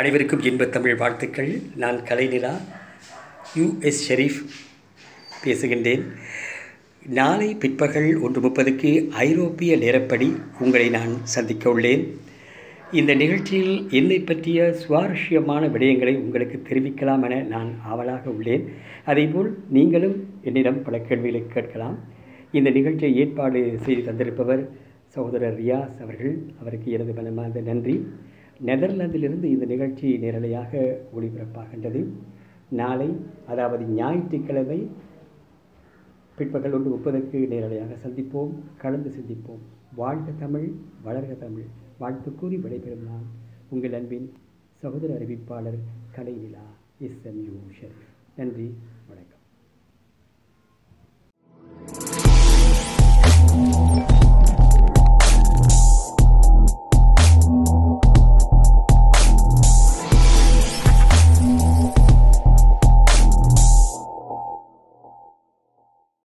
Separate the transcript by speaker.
Speaker 1: அனைவருக்கும் இன்பத் தமிழ் வாழ்த்துக்கள் நான் கலைநிலா யுஎஸ் ஷெரீஃப் பேசுகின்றேன் நாளை பிற்பகல் ஒன்று முப்பதுக்கு ஐரோப்பிய நேரப்படி உங்களை நான் சந்திக்க உள்ளேன் இந்த நிகழ்ச்சியில் என்னை பற்றிய சுவாரஸ்யமான விடயங்களை உங்களுக்கு தெரிவிக்கலாம் என நான் ஆவலாக உள்ளேன் அதேபோல் நீங்களும் என்னிடம் பல கேள்விகளை கேட்கலாம் இந்த நிகழ்ச்சியை ஏற்பாடு செய்து தந்திருப்பவர் சகோதரர் ரியாஸ் அவர்கள் அவருக்கு எனது மனமார்ந்த நன்றி நெதர்லாந்திலிருந்து இந்த நிகழ்ச்சி நேரலையாக ஒளிபரப்பாகின்றது நாளை அதாவது ஞாயிற்றுக்கிழமை பிற்பகல் ஒன்று முப்பதுக்கு நேரலையாக சந்திப்போம் கலந்து சிந்திப்போம் வாழ்க தமிழ் வளர்க தமிழ் வாழ்த்து கூறி விடைபெறும் நான் உங்கள் அன்பின் சகோதர அறிவிப்பாளர் Kalainila S M U Sharif நன்றி